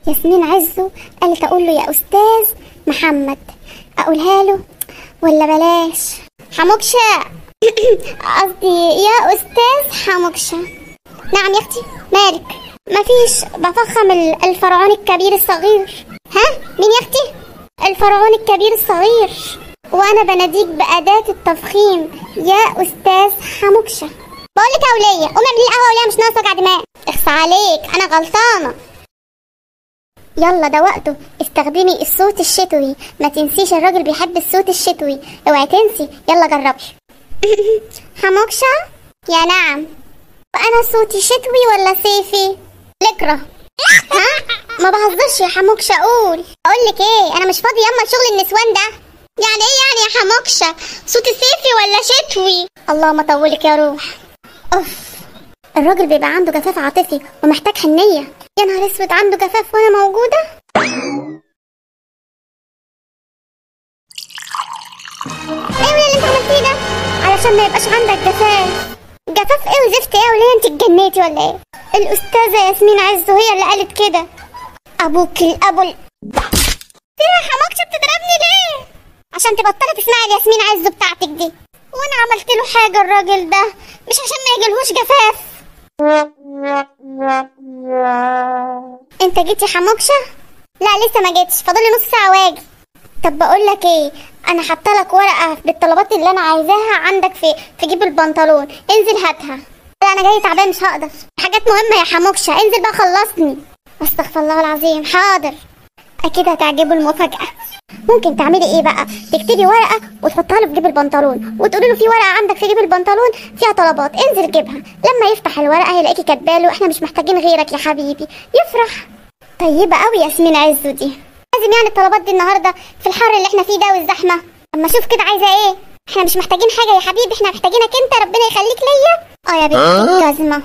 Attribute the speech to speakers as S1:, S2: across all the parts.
S1: ياسمين عزو قالت اقول له يا استاذ محمد اقولها له ولا بلاش حموكشة قصدي يا استاذ حموكشة نعم يا اختي مالك مفيش بفخم ال- الفرعون الكبير الصغير ها مين يا اختي الفرعون الكبير الصغير وانا بناديك باداة التفخيم يا استاذ حموكشة بقول لك يا ولية قومي اعملي القهوة ولية مش ناقصة وجع دماغ اخص عليك انا غلطانة يلا ده وقته استخدمي الصوت الشتوي ما تنسيش الراجل بيحب الصوت الشتوي اوعي تنسي يلا جربي حموكشة يا نعم وانا صوتي شتوي ولا صيفي لكرة ها ما بهزرش يا حموكشة قول اقول لك ايه انا مش فاضي ياما شغل النسوان ده يعني ايه يعني يا حموكشة صوتي صيفي ولا شتوي اللهم طولك يا روح اوف الراجل بيبقى عنده جفاف عاطفي ومحتاج حنية يا نهار اسود عنده جفاف وانا موجودة ايه ولا اللي انت عملتيه ده علشان ما يبقاش عندك جفاف جفاف ايه وزفت ايه ولا انت اتجنيتي ولا ايه الاستاذة ياسمين عزو هي اللي قالت كده ابوك الابو ال- ايه يا حماكشة بتضربني ليه عشان تبطلي تسمعي الياسمين عزو بتاعتك دي وانا عملت له حاجة الراجل ده مش عشان ما يجيلهوش جفاف انت جيتي حموكشة؟ لا لسه ما جيتش فاضل لي نص ساعة واجي طب بقول لك ايه انا حاطه لك ورقة بالطلبات اللي انا عايزاها عندك في في جيب البنطلون انزل هاتها لا انا جاي تعبان مش هقدر حاجات مهمة يا حموكشة انزل بقى خلصني استغفر الله العظيم حاضر اكيد هتعجبه المفاجأة ممكن تعملي ايه بقى تكتبي ورقة وتحطها له في جيب البنطلون وتقولي له في ورقة عندك في جيب البنطلون فيها طلبات انزل جيبها لما يفتح الورقة هيلاقيكي كاتباله احنا مش محتاجين غيرك يا حبيبي يفرح طيبة قوي ياسمين عزو دي لازم يعني الطلبات دي النهارده في الحر اللي احنا فيه ده والزحمة اما شوف كده عايزة ايه احنا مش محتاجين حاجة يا حبيبي احنا محتاجينك انت ربنا يخليك ليا اه يا بنتي الجزمة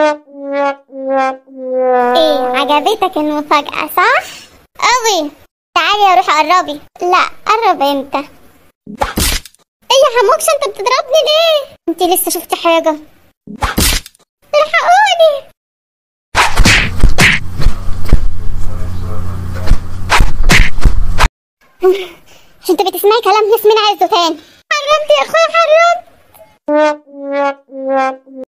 S1: ايه عجبتك المفاجأة صح؟ قوي تعالي يا روح قربي لا قرب انت ايه يا حموكش انت بتضربني ليه؟ انت لسه شفتي حاجة الحقوني عشان انت بتسمعي كلام ياسمين عزو تاني حرمت يا اخويا حرمت